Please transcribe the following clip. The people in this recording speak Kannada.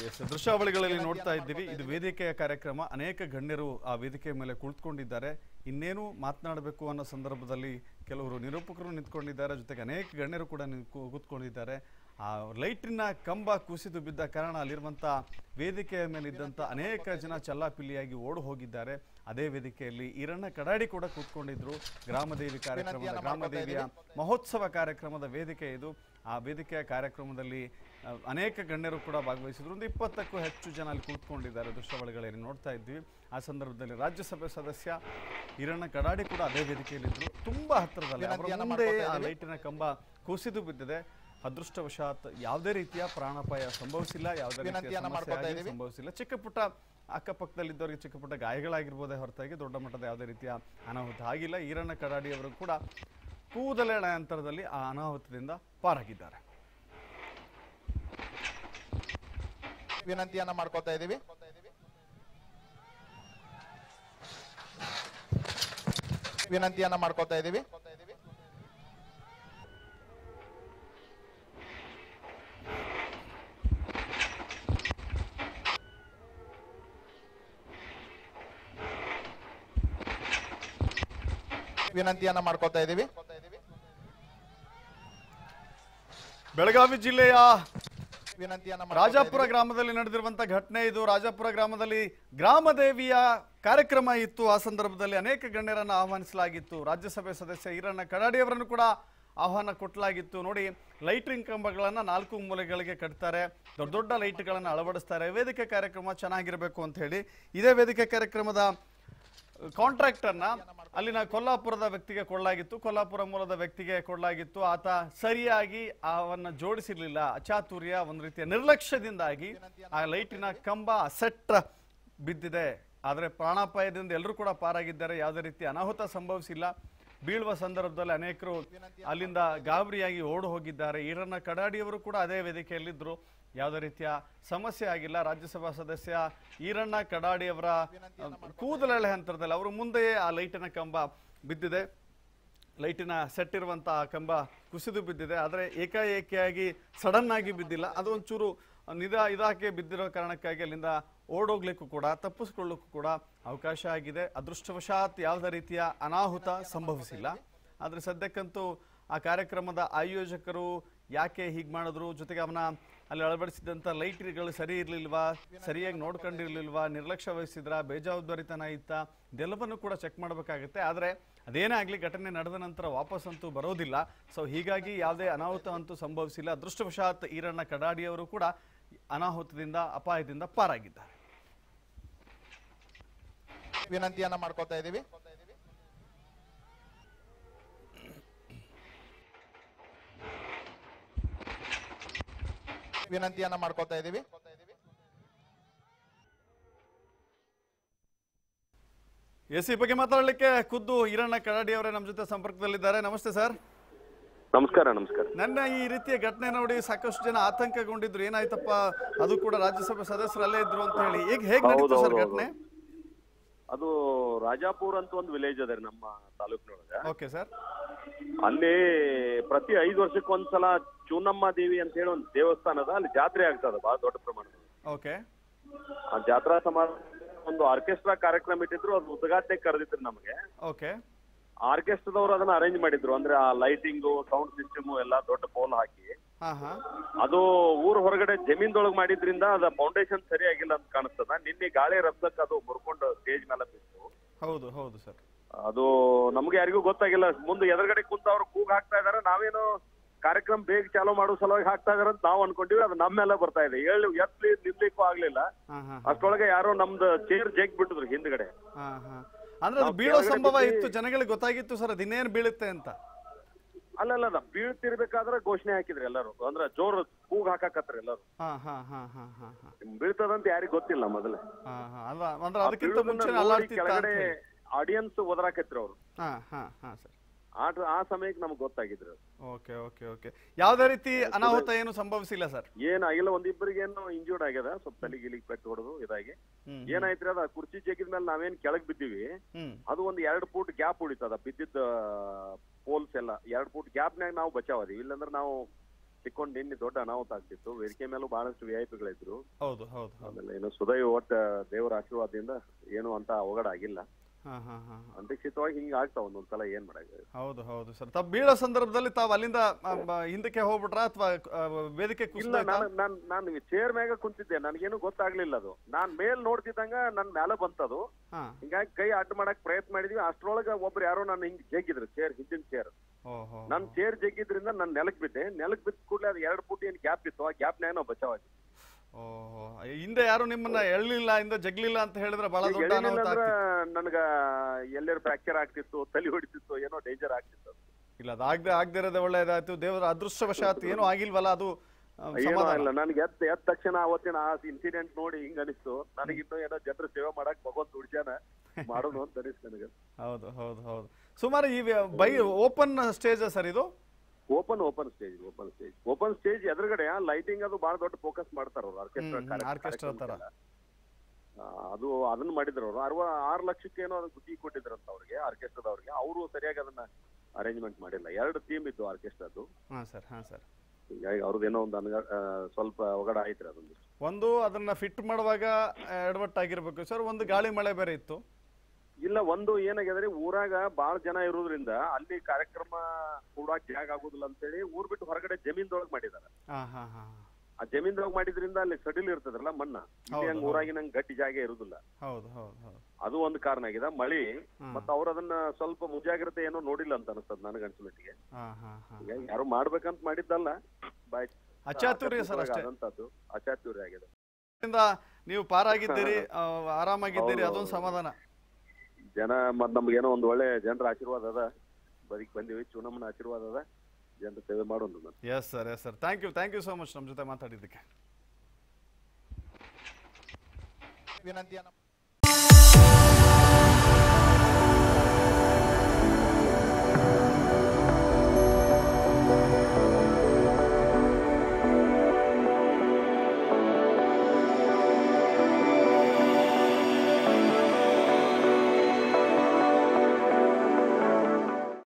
ಎಸ್ ದೃಶ್ಯಾವಳಿಗಳಲ್ಲಿ ನೋಡ್ತಾ ಇದ್ದೀವಿ ಇದು ವೇದಿಕೆಯ ಕಾರ್ಯಕ್ರಮ ಅನೇಕ ಗಣ್ಯರು ಆ ವೇದಿಕೆಯ ಮೇಲೆ ಕುಳಿತುಕೊಂಡಿದ್ದಾರೆ ಇನ್ನೇನು ಮಾತನಾಡಬೇಕು ಅನ್ನೋ ಸಂದರ್ಭದಲ್ಲಿ ಕೆಲವರು ನಿರೂಪಕರು ನಿಂತ್ಕೊಂಡಿದ್ದಾರೆ ಜೊತೆಗೆ ಅನೇಕ ಗಣ್ಯರು ಕೂಡ ನಿಂತ್- ಕೂ- ಕೂತ್ಕೊಂಡಿದ್ದಾರೆ ಆ ಲೈಟಿನ ಕಂಬ ಕುಸಿದು ಬಿದ್ದ ಕಾರಣ ಅಲ್ಲಿರುವಂಥ ವೇದಿಕೆಯ ಮೇಲೆ ಇದ್ದಂಥ ಅನೇಕ ಜನ ಚಲ್ಲಾಪಿಲ್ಲಿಯಾಗಿ ಓಡು ಹೋಗಿದ್ದಾರೆ ಅದೇ ವೇದಿಕೆಯಲ್ಲಿ ಈರಣ್ಣ ಕಡಾಡಿ ಕೂಡ ಕೂತ್ಕೊಂಡಿದ್ರು ಗ್ರಾಮದೇವಿ ಕಾರ್ಯಕ್ರಮದ ಗ್ರಾಮದೇವಿಯ ಮಹೋತ್ಸವ ಕಾರ್ಯಕ್ರಮದ ವೇದಿಕೆ ಇದು ಆ ವೇದಿಕೆಯ ಕಾರ್ಯಕ್ರಮದಲ್ಲಿ ಆ, ಅನೇಕ ಗಣ್ಯರು ಕೂಡ ಭಾಗವಹಿಸಿದ್ರು ಒಂದು ಇಪ್ಪತ್ತಕ್ಕೂ ಹೆಚ್ಚು ಜನ ಅಲ್ಲಿ ಕೂತ್ಕೊಂಡಿದ್ದಾರೆ ದೃಶ್ಯಾವಳಿಗಳಲ್ಲಿ ನೋಡ್ತಾ ಇದ್ವಿ ಆ ಸಂದರ್ಭದಲ್ಲಿ ರಾಜ್ಯಸಭೆ ಸದಸ್ಯ ಈರಣ್ಣ ಕಡಾಡಿ ಕೂಡ ಅದೇ ವೇದಿಕೆಯಲ್ಲಿದ್ದರು ತುಂಬಾ ಹತ್ತಿರದಲ್ಲಿ ಅವರ ವಿನಂತಿಯನ್ನ ಮುಂದೆ ಮಾಡ್ಕೊತಾ ಆ ಇದ್ದೀವಿ. ಲೈಟಿನ ಕಂಬ ಕುಸಿದು ಬಿದ್ದಿದೆ ಅದೃಷ್ಟವಶಾತ್ ಯಾವುದೇ ರೀತಿಯ ಪ್ರಾಣಾಪಾಯ ಸಂಭವಿಸಿಲ್ಲ ಯಾವುದೇ ರೀತಿಯ ವಿನಂತಿಯನ್ನ ಸಮಸ್ಯೆ ಮಾಡ್ಕೊತಾ ಆಗಿ ಇದ್ದೀವಿ. ಸಂಭವಿಸಿಲ್ಲ ಚಿಕ್ಕ ಪುಟ್ಟ ಅಕ್ಕಪಕ್ಕದಲ್ಲಿದ್ದವರಿಗೆ ಚಿಕ್ಕ ಪುಟ್ಟ ಗಾಯಗಳಾಗಿರ್ಬೋದೇ ಹೊರತಾಗಿ ದೊಡ್ಡ ಮಟ್ಟದ ಯಾವುದೇ ರೀತಿಯ ಅನಾಹುತ ಆಗಿಲ್ಲ ಈರಣ್ಣ ಕಡಾಡಿ ಅವರು ಕೂಡ ಕೂದಲೆಳೆ ಅಂತರದಲ್ಲಿ ಆ ಅನಾಹುತದಿಂದ ಪಾರಾಗಿದ್ದಾರೆ ವಿನಂತಿಯನ್ನ ಮಾಡ್ಕೊತಾ ಇದ್ದೀವಿ ವಿನಂತಿಯನ್ನ ಮಾಡ್ಕೊತಾ ಇದ್ದೀವಿ ವಿನಂತಿಯನ್ನ ಮಾಡ್ಕೊತಾ ಇದ್ದೀವಿ ಬೆಳಗಾವಿ ಜಿಲ್ಲೆಯ ವಿನಂತಿಯನ್ನ ಮಾಡ್ಕೊತಾ ರಾಜಾಪುರ ಗ್ರಾಮದಲ್ಲಿ ನಡೆದಿರುವಂತ ಘಟನೆ ಇದು ರಾಜಾಪುರ ಗ್ರಾಮದಲ್ಲಿ ಗ್ರಾಮದೇವಿಯ ಕಾರ್ಯಕ್ರಮ ಇತ್ತು ಆ ಸಂದರ್ಭದಲ್ಲಿ ಅನೇಕ ಗಣ್ಯರನ್ನು ಆಹ್ವಾನಿಸಲಾಗಿತ್ತು ರಾಜ್ಯಸಭೆ ಸದಸ್ಯ ಈರಣ್ಣ ಕಡಾಡಿ ಅವರನ್ನು ಕೂಡ ಆಹ್ವಾನ ಕೊಟ್ಟಲಾಗಿತ್ತು ನೋಡಿ ಲೈಟಿಂಗ್ ಕಂಬಗಳನ್ನು ನಾಲ್ಕು ಮೂಲೆಗಳಿಗೆ ಕಟ್ತಾರೆ ದೊಡ್ಡ ದೊಡ್ಡ ಲೈಟ್ಗಳನ್ನು ಅಳವಡಿಸ್ತಾರೆ ವೇದಿಕೆ ಕಾರ್ಯಕ್ರಮ ಚೆನ್ನಾಗಿರಬೇಕು ಅಂತ ಹೇಳಿ ಇದೇ ವೇದಿಕೆ ಕಾರ್ಯಕ್ರಮದ ಕಾಂಟ್ರಾಕ್ಟರ್ನ ಅಲ್ಲಿನ ಕೊಲ್ಲಾಪುರದ ವ್ಯಕ್ತಿಗೆ ಕೊಡಲಾಗಿತ್ತು ಕೊಲ್ಲಾಪುರ ಮೂಲದ ವ್ಯಕ್ತಿಗೆ ಕೊಡಲಾಗಿತ್ತು ಆತ ಸರಿಯಾಗಿ ಅವನ್ನ ಜೋಡಿಸಿರ್ಲಿಲ್ಲ ಅಚಾತುರ್ಯ ಒಂದು ರೀತಿಯ ನಿರ್ಲಕ್ಷ್ಯದಿಂದಾಗಿ ಆ ಲೈಟಿನ ಕಂಬ ಸೆಟ್ ಬಿದ್ದಿದೆ ಆದರೆ ಪ್ರಾಣಾಪಾಯದಿಂದ ಎಲ್ಲರೂ ಕೂಡ ಪಾರಾಗಿದ್ದಾರೆ ಯಾವುದೇ ರೀತಿ ಅನಾಹುತ ಸಂಭವಿಸಿಲ್ಲ ಬೀಳುವ ಸಂದರ್ಭದಲ್ಲಿ ಅನೇಕರು ಅಲ್ಲಿಂದ ಗಾಬರಿಯಾಗಿ ಓಡು ಹೋಗಿದ್ದಾರೆ ಈರಣ್ಣ ಕಡಾಡಿಯವರು ಕೂಡ ಅದೇ ವೇದಿಕೆಯಲ್ಲಿದ್ದರು ಯಾವುದೇ ರೀತಿಯ ಸಮಸ್ಯೆ ಆಗಿಲ್ಲ ರಾಜ್ಯಸಭಾ ಸದಸ್ಯ ಈರಣ್ಣ ಕಡಾಡಿಯವರ ಕೂದಲೆಳೆ ಹಂತರದಲ್ಲಿ ಅವರು ಮುಂದೆಯೇ ಆ ಲೈಟಿನ ಕಂಬ ಬಿದ್ದಿದೆ ಲೈಟಿನ ಸೆಟ್ ಇರುವಂಥ ಕಂಬ ಕುಸಿದು ಬಿದ್ದಿದೆ ಆದರೆ ಏಕಾಏಕಿಯಾಗಿ ಸಡನ್ ಆಗಿ ಬಿದ್ದಿಲ್ಲ ಅದು ಒಂಚೂರು ನಿಧ ಇದಾಕೆ ಬಿದ್ದಿರೋ ಕಾರಣಕ್ಕಾಗಿ ಅಲ್ಲಿಂದ ಓಡೋಗ್ಲಿಕ್ಕೂ ಕೂಡ ತಪ್ಪಿಸ್ಕೊಳ್ಳೋಕ್ಕೂ ಕೂಡ ಅವಕಾಶ ಆಗಿದೆ ಅದೃಷ್ಟವಶಾತ್ ಯಾವುದೇ ರೀತಿಯ ಅನಾಹುತ ಸಂಭವಿಸಿಲ್ಲ ಆದರೆ ಸದ್ಯಕ್ಕಂತೂ ಆ ಕಾರ್ಯಕ್ರಮದ ಆಯೋಜಕರು ಯಾಕೆ ಹೀಗೆ ಮಾಡಿದ್ರು ಜೊತೆಗೆ ಅವನ ಅಲ್ಲಿ ಅಳವಡಿಸಿದಂಥ ಲೈಟ್ಗಳು ಸರಿ ಇರಲಿಲ್ವಾ ಸರಿಯಾಗಿ ನೋಡ್ಕೊಂಡಿರ್ಲಿಲ್ವಾ ನಿರ್ಲಕ್ಷ್ಯ ವಹಿಸಿದ್ರ ಬೇಜವಾಬ್ದಾರಿತನ ಇತ್ತ ಇದೆಲ್ಲವನ್ನು ಕೂಡ ಚೆಕ್ ಮಾಡಬೇಕಾಗುತ್ತೆ ಆದರೆ ಅದೇನೇ ಆಗಲಿ ಘಟನೆ ನಡೆದ ನಂತರ ವಾಪಸ್ಸಂತೂ ಬರೋದಿಲ್ಲ ಸೊ ಹೀಗಾಗಿ ಯಾವುದೇ ಅನಾಹುತ ಅಂತೂ ಸಂಭವಿಸಿಲ್ಲ ಅದೃಷ್ಟವಶಾತ್ ಈರಣ್ಣ ಕಡಾಡಿಯವರು ಕೂಡ ಅನಾಹುತದಿಂದ ಅಪಾಯದಿಂದ ಪಾರಾಗಿದ್ದಾರೆ ವಿನಂತಿಯನ್ನ ಮಾಡ್ಕೊತಾ ಇದ್ದೀವಿ ವಿನಂತಿಯನ್ನ ಮಾಡ್ಕೊತಾ ಇದ್ದೀವಿ ಎಸ್ ಈ ಬಗ್ಗೆ ಮಾತಾಡಲಿಕ್ಕೆ ಖುದ್ದು ಈರಣ್ಣ ಕಡಾಡಿ ಅವರೇ ನಮ್ಮ ಜೊತೆ ಸಂಪರ್ಕದಲ್ಲಿದ್ದಾರೆ ನಮಸ್ತೆ ಸರ್ ನಮಸ್ಕಾರ ನಮಸ್ಕಾರ ನನ್ನ ಈ ರೀತಿಯ ಘಟನೆ ನೋಡಿ ಸಾಕಷ್ಟು ಜನ ಆತಂಕಗೊಂಡಿದ್ರು ಏನಾಯ್ತಪ್ಪ ಅದು ಕೂಡ ರಾಜ್ಯಸಭೆ ಸದಸ್ಯರಲ್ಲೇ ಇದ್ರು ಅಂತ ಹೇಳಿ ಈಗ ಹೇಗೆ ಹೌದು, ನಡೀತು ಸರ್ ಹೌದು, ಘಟನೆ ಅದು ರಾಜಾಪುರ್ ಅಂತ ಒಂದು ವಿಲೇಜ್ ಅದ ರೀ ನಮ್ಮ ತಾಲೂಕಿನೊಳಗ ಓಕೆ ಸರ್ ಅಲ್ಲಿ ಪ್ರತಿ ಐದು ವರ್ಷಕ್ಕೊಂದ್ಸಲ ಚೂನಮ್ಮ ದೇವಿ ಅಂತ ಹೇಳಿ ಒಂದು ದೇವಸ್ಥಾನದ ಅಲ್ಲಿ ಜಾತ್ರೆ ಆಗ್ತದ ಬಹಳ ದೊಡ್ಡ ಪ್ರಮಾಣದ ಓಕೆ ಆ ಜಾತ್ರಾ ಸಮಾರಂಭ ಒಂದು ಆರ್ಕೆಸ್ಟ್ರಾ ಕಾರ್ಯಕ್ರಮ ಇಟ್ಟಿದ್ರು ಅದು ಉದ್ಘಾಟನೆ ಕರೆದಿದ್ರು ನಮಗೆ ಓಕೆ ಆರ್ಕೆಸ್ಟ್ರಾದವ್ರು ಅದನ್ನ ಅರೇಂಜ್ ಮಾಡಿದ್ರು ಅಂದ್ರೆ ಆ ಲೈಟಿಂಗು ಸೌಂಡ್ ಸಿಸ್ಟಮ್ ಎಲ್ಲ ದೊಡ್ಡ ಪೋಲ್ ಹಾಕಿ ಹಾ ಹಾ ಅದು ಊರ್ ಹೊರಗಡೆ ಜಮೀನ್ದೊಳಗ್ ಮಾಡಿದ್ರಿಂದ ಅದ ಫೌಂಡೇಶನ್ ಸರಿಯಾಗಿಲ್ಲ ಅಂತ ಕಾಣಿಸ್ತದ ನಿನ್ನೆ ಗಾಳಿ ರಭಸಕ್ಕೆ ಅದು ಮುರ್ಕೊಂಡು ಸ್ಟೇಜ್ ಮೇಲೆ ಬಿತ್ತು ಹೌದು ಹೌದು ಸರ್ ಅದು ನಮ್ಗೆ ಯಾರಿಗೂ ಗೊತ್ತಾಗಿಲ್ಲ ಮುಂದೆ ಎದುರುಗಡೆ ಕುಂತ ಅವ್ರು ಕೂಗ್ ಹಾಕ್ತಾ ಇದಾರೆ ನಾವೇನು ಕಾರ್ಯಕ್ರಮ ಬೇಗ ಚಾಲೂ ಮಾಡೋ ಸಲುವಾಗಿ ಹಾಕ್ತಾ ಇದಾರೆ ಅಂತ ನಾವು ಅನ್ಕೊಂಡಿವಿ ಅದು ನಮ್ಮೆಲ್ಲ ಬರ್ತಾ ಇದೆ ಹೇಳಿ ಎತ್ಲಿ ನಿಲ್ಲಿಕ್ಕೂ ಆಗ್ಲಿಲ್ಲ ಹಾ ಹಾ ಅಷ್ಟೊಳಗೆ ಯಾರೋ ನಮ್ದು ಚೇರ್ ಜಗ್ ಬಿಟ್ಟಿದ್ರು ಹಿಂದ್ಗಡೆ ಹಾ ಹಾ ಅಂದ್ರೆ ಅದು ನಾವು ಬೀಳೋ ಕೆಳಗಡೆ ಸಂಭವ ಬಿದ್ದು- ಇತ್ತು ಜನಗಳಿಗೆ ಗೊತ್ತಾಗಿತ್ತು ಸರ್ ಅದಿನ್ನೇನು ಬೀಳುತ್ತೆ ಅಂತ ಅಲ್ಲಲ್ಲ ಅಲ್ಲ ಬೀಳ್ತಿರ್ಬೇಕಾದ್ರೆ ಘೋಷಣೆ ಹಾಕಿದ್ರು ಎಲ್ಲರೂ ಅಂದ್ರೆ ಜೋರ್ ಕೂಗ್ ಹಾಕಾಕತ್ರಿ ಎಲ್ಲರೂ ಹಾ ಹಾ ಹಾ ಹಾ ಹಾ ಹಾ ಬೀಳ್ತದಂತ ಯಾರಿಗ್ ಗೊತ್ತಿಲ್ಲ ಮೊದಲೇ ಹಾ ಹಾ ಅಲ್ಲ ಅಂದ್ರೆ ಆ ಅದಕ್ಕಿಂತ ಬೀಳೋದನ್ನ ಮುಂಚೆ ನೋಡಿ ಅಲ್ಲಾಡ್ತಿತ್ತ ಅಂತ ಕೆಳಗಡೆ ಹೇಳಿ. ಆಡಿಯನ್ಸ್ ಒದರಾಕತ್ರಿ ಅವ್ರು ಹಾ ಹಾ ಹಾ ಸರ್ ಆ ಆ ಸಮಯಕ್ಕೆ ನಮ್ಗೆ ಗೊತ್ತಾಗಿದ್ರು ಓಕೆ ಓಕೆ ಓಕೆ ಯಾವುದೇ ರೀತಿ ಅನಾಹುತ ಏನು ಸಂಭವಿಸಿಲ್ಲ ಸರ್ ಏನಾಗಿಲ್ಲ ಒಂದಿಬ್ಬರಿಗೆ ಏನೋ ಇಂಜೂರ್ಡ್ ಆಗ್ಯದ ಸ್ವಲ್ಪ ತಲೆ ಗಿಲಿಗೆ ಪೆಟ್ಟು ಹೊಡೆದು ಇದಾಗಿ ಹ್ಮ್ ಏನಾಯ್ತ್ರಿ ಅದ ಕುರ್ಚಿ ಜಗ್ಗಿದ ಮೇಲೆ ನಾವೇನ್ ಕೆಳಗ್ ಬಿದ್ದೀವಿ ಹ್ಮ್ ಅದು ಒಂದ್ ಎರಡ್ ಫೂಟ್ ಗ್ಯಾಪ್ ಉಳಿತದ ಬಿದ್ದಿದ್ದ ಪೋಲ್ಸ್ ಎಲ್ಲ ಎರಡ್ ಫೂಟ್ ಗ್ಯಾಪ್ನಾಗ ನಾವು ಬಚಾವ್ ಅದೀವಿ ಇಲ್ಲಂದ್ರೆ ನಾವು ಸಿಕ್ಕೊಂಡು ನಿನ್ನೆ ದೊಡ್ಡ ಅನಾಹುತ ಆಗ್ತಿತ್ತು ವೇದಿಕೆ ಮೇಲೂ ಬಹಳಷ್ಟು ವಿ ಐ ಪಿಗಳಿದ್ರು ಹೌದು ಹೌದು ಹೌದು ಆಮೇಲೆ ಏನು ಸುದೈವ ಒಟ್ಟ ದೇವರ ಆಶೀರ್ವಾದದಿಂದ ಏನು ಅಂತ ಅವಘಡ ಆಗಿಲ್ಲ ಹಾಂ ಹಾಂ ಹಾಂ ಅನಪೇಕ್ಷಿತವಾಗಿ ಹಿಂಗ ಆಗ್ತಾವ ಒಂದೊಂದ್ಸಲ ಏನ್ ಮಾಡಾಗ ಹೌದು ಹೌದು ಸರ್ ತಾವು ಬೀಳೋ ಸಂದರ್ಭದಲ್ಲಿ ತಾವು ಅಲ್ಲಿಂದ ಆ, ಬ- ಹಿಂದಕ್ಕೆ ಹೋಗ್ಬಿಟ್ರ ಅಥವಾ ವೇದಿಕೆ ಇಲ್ಲ ಕುಸಿದ ನಾನು ನಾನ್ ನಾನು ಚೇರ್ ಮ್ಯಾಗ ಕುಂತಿದ್ದೆ ನನಗೇನು ಗೊತ್ತಾಗ್ಲಿಲ್ಲ ಅದು ನಾನ್ ಮೇಲ್ ನೋಡ್ತಿದ್ದಂಗ ನನ್ ಮ್ಯಾಲ ಬಂತದು ಹಾಂ ಹಿಂಗಾಗಿ ಕೈ ಅಡ್ಡ ಮಾಡಕ್ ಪ್ರಯತ್ನ ಮಾಡಿದ್ವಿ ಅಷ್ಟ್ರೊಳಗ ಒಬ್ರು ಯಾರೋ ನಾನು ಹಿಂಗ್ ಜಗ್ಗಿದ್ರು ಚೇರ್ ಹಿಂದಿನ ಚೇರ್ ಓಹೋ ನನ್ ಚೇರ್ ಜಗ್ಗಿದ್ರಿಂದ ನಾನ್ ನೆಲಕ್ ಬಿದ್ದೆ ನೆಲಕ್ ಬಿದ್ದ ಕೂಡಲೇ ಅದು ಎರಡು ಫುಟ್ ಏನ್ ಗ್ಯಾಪ್ ಇತ್ತು ಆ ಗ್ಯಾಪ್ನಾಗ ನಾವು ಬಚಾವಾಗಿ ಓಹೋ ಹಿಂದೆ ಯಾರು ನಿಮ್ಮನ್ನ ಎಳ್ಳಿಲ್ಲ ಇಂದ ಜಗ್ಲಿಲ್ಲ ಅಂತ ಹೇಳಿದ್ರೆ ಬಹಳ ದೊಡ್ಡ ಅನಾಹುತ ಅಂದ್ರ ಆಗ್ತಿತ್ತು ನನ್ಗ ಎಲ್ಲರೂ ಫ್ರಾಕ್ಚರ್ ಆಗ್ತಿತ್ತು ತಲೆ ಹೊಡಿತಿತ್ತು ಏನೋ ಡೇಂಜರ್ ಆಗ್ತಿತ್ತು ಅದು. ಇಲ್ಲ ಅದು ಆಗದೆ ಆಗದೆ ಇರೋದೇ ಒಳ್ಳೇದಾಯ್ತು ದೇವರ ಅದೃಷ್ಟವಶಾತ್ ಏನೂ ಆಗಿಲ್ವಲ್ಲ ಅದು ಆ, ಏನೋ ಸಮಾಧಾನ ಇಲ್ಲ ನನ್ಗೆ ಎದ್ದ ಎದ್ದ ತಕ್ಷಣ ಅವತ್ತಿನ ಆ ಇನ್ಸಿಡೆಂಟ್ ನೋಡಿ ಹಿಂಗ ಅನಿಸ್ತು ನನಗಿನ್ನೂ ಏನೋ ಜನರ ಸೇವೆ ಮಾಡಕ್ ಭಗವಂತ ದುಡ್ಜಾನ ಮಾಡೋದು ಅಂತ ಅನಿಸ್ತು ನನಗೆ ಹೌದು ಹೌದು ಹೌದು ಸುಮಾರು ಈ ವ್ಯ- ಬೈ ಓಪನ್ ಸ್ಟೇಜ್ ಸರ್ ಇದು open open stage open stage open stage ಎದುರುಗಡೆ ಲೈಟಿಂಗ್ ಅದು ಬಹಳ ದೊಡ್ಡ ಫೋಕಸ್ ಮಾಡ್ತಾರ ಅವ್ರು ಹ್ಮ್, ಹ್ಮ್, orchestra ತರ. ಅದು ಅದನ್ನ ಮಾಡಿದ್ರು ಅವರು ಅರವ ಆರು ಲಕ್ಷಕ್ಕೆ ಏನೋ ಅದನ್ನ ಗುತ್ತಿಗೆ ಕೊಟ್ಟಿದ್ರಂತ ಅವ್ರಿಗೆ ಆರ್ಕೆಸ್ಟ್ರಾದವ್ರಿಗೆ ಅವರು ಸರಿಯಾಗಿ ಅದನ್ನ ಅರೇಂಜ್ಮೆಂಟ್ ಮಾಡಿಲ್ಲ ಎರಡು ಥೀಮ್ ಇದ್ದು ಆರ್ಕೆಸ್ಟ್ರಾದು ಹಾಂ ಸರ್ ಹಾಂ ಸರ್ ಹೀಗಾಗಿ ಅವ್ರದ್ದೇನೋ ಒಂದು ಅನ್ಗ ಆ, ಸ್ವಲ್ಪ ಒಗಡ ಆಯ್ತ್ರಿ ಅದೊಂದು ಒಂದು ಅದನ್ನ ಫಿಟ್ ಮಾಡುವಾಗ ಎಡವಟ್ಟಾಗಿರ್ಬೇಕು ಸರ್ ಒಂದು ಗಾಳಿ ಮಳೆ ಬೇರೆ ಇತ್ತು ಇಲ್ಲ ಒಂದು ಏನಾಗ್ಯದ್ರಿ ಊರಾಗ ಬಾಳ ಜನ ಇರೋದ್ರಿಂದ ಅಲ್ಲಿ ಕಾರ್ಯಕ್ರಮ ಕೂಡಾಕ್ ಜಾಗ ಆಗುದಿಲ್ಲ ಅಂತೇಳಿ ಊರ್ ಬಿಟ್ಟು ಹೊರಗಡೆ ಜಮೀನ್ದೊಳಗ್ ಮಾಡಿದಾರ ಹಾಂ ಹಾಂ ಹಾಂ ಆ ಜಮೀನ್ದೊಳಗ್ ಮಾಡಿದ್ರಿಂದ ಅಲ್ಲಿ ಸಡಿಲ್ ಇರ್ತದಲ್ಲ ಮಣ್ಣ ಇಲ್ಲಿ ಹೌದು, ಹಂಗ ಹೌದು. ಊರಾಗಿನಂಗ್ ಗಟ್ಟಿ ಜಾಗ ಇರುದಿಲ್ಲ ಹೌದು ಹೌದು ಹೌದು ಅದು ಒಂದು ಕಾರಣ ಆಗಿದೆ ಮಳಿ ಹ್ಮ್. ಮತ್ತ ಅವ್ರ ಅದನ್ನ ಸ್ವಲ್ಪ ಮುಂಜಾಗ್ರತೆ ಏನೋ ನೋಡಿಲ್ಲ ಅಂತ ಅನಿಸ್ತದ ನನಗ ಅನ್ಸಮಟ್ಟಿಗೆ ಹಾಂ ಹಾಂ ಹಾಂ ಹೀಗಾಗಿ ಯಾರು ಮಾಡ್ಬೇಕಂತ ಮಾಡಿದ್ದಲ್ಲ ಬಾಯ್ ಅಚಾತುರ್ಯ ಸರ್ ಅಷ್ಟೇ ಆದಂತದ್ದು ಅಚಾತುರ್ಯ ಆಗಿದೆ ಇಂದ ನೀವು ಪಾರಾಗಿದ್ದೀರಿ ಆ, ಆರಾಮಾಗಿದ್ದೀರಿ ಹೌದು, ಅದೊಂದು ಹೌದು. ಸಮಾಧಾನ ಜನ ಮತ್ ನಮ್ಗೇನೋ ಒಂದ್ ಒಳ್ಳೆ ಜನರ ಆಶೀರ್ವಾದ ಅದ ಬದುಕ್ ಬಂದಿವಿ ಚುನಮ್ಮನ ಆಶೀರ್ವಾದ ಅದ ಜನರ ಸೇವೆ ಮಾಡೋಣ ಮತ್ತೆ yes sir yes sir thank you thank you so much ನಮ್ಮ ಜೊತೆ ಮಾತಾಡಿದ್ದಕ್ಕೆ ವಿನಂತಿಯನ್ನ